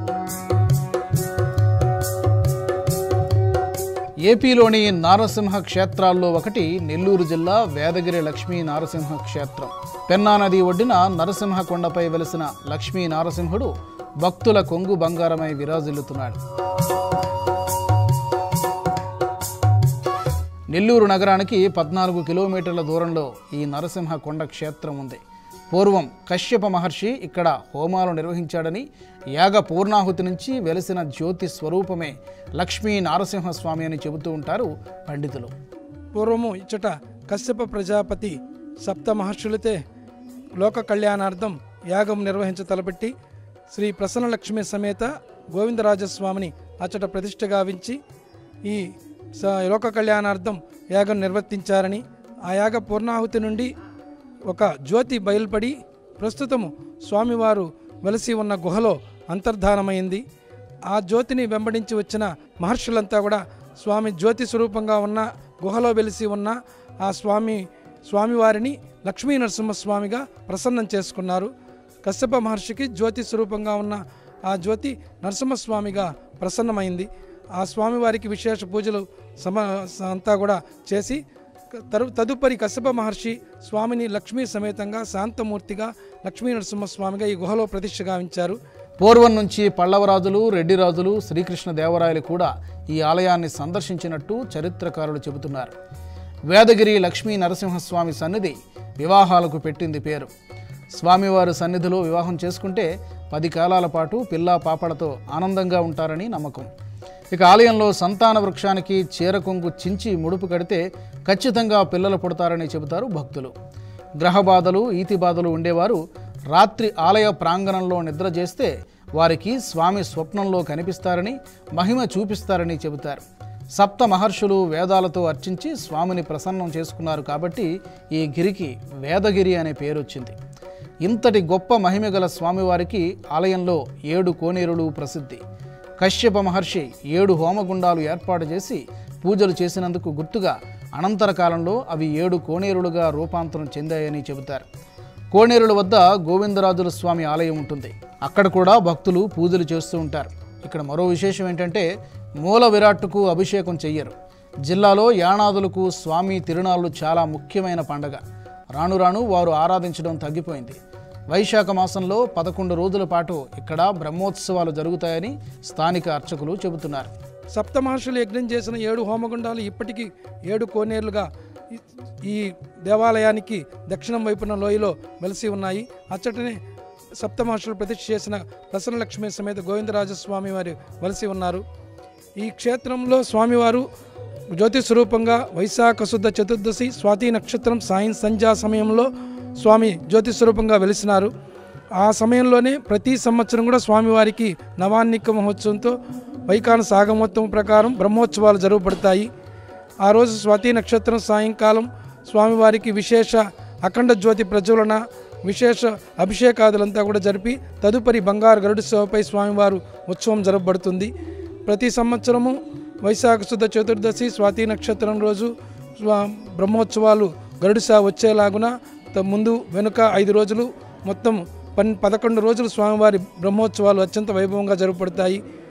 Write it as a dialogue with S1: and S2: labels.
S1: ఏపీలోని నారసింహ క్షేత్రాల్లో ఒకటి నెల్లూరు జిల్లా వేదగిరి లక్ష్మీ నారసింహ క్షేత్రం పెన్నా నది ఒడ్డిన నరసింహ కొండపై వెలిసిన లక్ష్మీ నారసింహుడు భక్తుల కొంగు బంగారమై విరాజిల్లుతున్నాడు నెల్లూరు నగరానికి పద్నాలుగు కిలోమీటర్ల దూరంలో ఈ నరసింహ కొండ క్షేత్రం ఉంది పూర్వం కశ్యప మహర్షి ఇక్కడ హోమాలు నిర్వహించాడని యాగ పూర్ణాహుతి నుంచి వెలిసిన జ్యోతి స్వరూపమే లక్ష్మీ నారసింహస్వామి అని చెబుతూ ఉంటారు పండితులు
S2: పూర్వము ఇచ్చట కశ్యప ప్రజాపతి సప్త మహర్షులతే లోక కళ్యాణార్థం యాగం నిర్వహించ తలపెట్టి శ్రీ ప్రసన్నలక్ష్మి సమేత గోవిందరాజస్వామిని అచ్చట ప్రతిష్ఠ గావించి ఈ స- లోక కళ్యాణార్థం యాగం నిర్వర్తించారని ఆ యాగ పూర్ణాహుతి నుండి ఒక జ్యోతి బయలుపడి ప్రస్తుతము స్వామివారు వెలసి ఉన్న గుహలో అంతర్ధానమైంది ఆ జ్యోతిని వెంబడించి వచ్చిన మహర్షులంతా కూడా స్వామి జ్యోతి స్వరూపంగా ఉన్న గుహలో వెలిసి ఉన్న ఆ స్వామి స్వామివారిని లక్ష్మీ నరసింహస్వామిగా ప్రసన్నం చేసుకున్నారు కశ్యప మహర్షికి జ్యోతి స్వరూపంగా ఉన్న ఆ జ్యోతి నరసింహస్వామిగా ప్రసన్నమైంది ఆ స్వామివారికి విశేష పూజలు సమ అంతా కూడా చేసి తరు తదుపరి కశ్యప మహర్షి స్వామిని లక్ష్మీ సమేతంగా శాంతమూర్తిగా లక్ష్మీ నరసింహస్వామిగా ఈ గుహలో ప్రతిష్ఠ గావించారు
S1: పూర్వం నుంచి పల్లవరాజులు రెడ్డిరాజులు శ్రీకృష్ణ దేవరాయలు కూడా ఈ ఆలయాన్ని సందర్శించినట్టు చరిత్రకారులు చెబుతున్నారు వేదగిరి లక్ష్మీ నరసింహస్వామి సన్నిధి వివాహాలకు పెట్టింది పేరు స్వామివారి సన్నిధిలో వివాహం చేసుకుంటే పది కాలాల పాటు పిల్లా పాపలతో ఆనందంగా ఉంటారని నమ్మకం ఇక ఆలయంలో సంతాన వృక్షానికి చీరకొంగు చించి ముడుపు కడితే ఖచ్చితంగా పిల్లలు పుడతారని చెబుతారు భక్తులు గ్రహ బాధలు ఈతి బాధలు ఉండేవారు రాత్రి ఆలయ ప్రాంగణంలో నిద్ర చేస్తే వారికి స్వామి స్వప్నంలో కనిపిస్తారని మహిమ చూపిస్తారని చెబుతారు సప్త మహర్షులు వేదాలతో అర్చించి స్వామిని ప్రసన్నం చేసుకున్నారు కాబట్టి ఈ గిరికి వేదగిరి అనే పేరు వచ్చింది ఇంతటి గొప్ప మహిమ గల స్వామివారికి ఆలయంలో ఏడు కోనేరులు ప్రసిద్ధి కశ్యప మహర్షి ఏడు హోమగుండాలు ఏర్పాటు చేసి పూజలు చేసినందుకు గుర్తుగా అనంతర కాలంలో అవి ఏడు కోనేరులుగా రూపాంతరం చెందాయని చెబుతారు కోనేరుల వద్ద గోవిందరాజుల స్వామి ఆలయం ఉంటుంది అక్కడ కూడా భక్తులు పూజలు చేస్తూ ఉంటారు ఇక్కడ మరో విశేషం ఏంటంటే మూల విరాట్టుకు అభిషేకం చెయ్యరు జిల్లాలో యానాదులకు స్వామి తిరునాళ్ళు చాలా ముఖ్యమైన పండగ రాను రాను వారు ఆరాధించడం తగ్గిపోయింది వైశాఖ మాసంలో పదకొండు రోజుల పాటు ఇక్కడ బ్రహ్మోత్సవాలు జరుగుతాయని స్థానిక అర్చకులు చెబుతున్నారు
S2: సప్త మహర్షులు యజ్ఞం చేసిన ఏడు హోమగుండాలు ఇప్పటికీ ఏడు కోనేరులుగా ఈ- ఈ దేవాలయానికి దక్షిణం వైపున లోయలో వెలసి ఉన్నాయి అచ్చటనే సప్త మహర్షులు ప్రతిష్ఠ చేసిన ప్రసన్నలక్ష్మి సమేత గోవిందరాజస్వామి వారు వెలసి ఉన్నారు ఈ క్షేత్రంలో స్వామివారు జ్యోతి స్వరూపంగా వైశాఖ శుద్ధ చతుర్దశి స్వాతి నక్షత్రం సాయం సంధ్యా సమయంలో స్వామి జ్యోతి స్వరూపంగా వెలిసినారు ఆ సమయంలోనే ప్రతి సంవత్సరం కూడా స్వామివారికి నవాన్నిక మహోత్సవంతో వైకాన సాగమోత్సవం ప్రకారం బ్రహ్మోత్సవాలు జరుగుపడతాయి ఆ రోజు స్వాతి నక్షత్రం సాయంకాలం స్వామివారికి విశేష అఖండ జ్యోతి ప్రజ్వలన విశేష అభిషేకాదులంతా కూడా జరిపి తదుపరి బంగారు గరుడు సేవపై స్వామివారు ఉత్సవం జరపబడుతుంది ప్రతి సంవత్సరము వైశాఖ శుద్ధ చతుర్దశి స్వాతి నక్షత్రం రోజు స్వా- బ్రహ్మోత్సవాలు గరుడు సేవ వచ్చేలాగున త- ముందు వెనుక ఐదు రోజులు మొత్తం పన్ పదకొండు రోజులు స్వామివారి బ్రహ్మోత్సవాలు అత్యంత వైభవంగా జరుపబడతాయి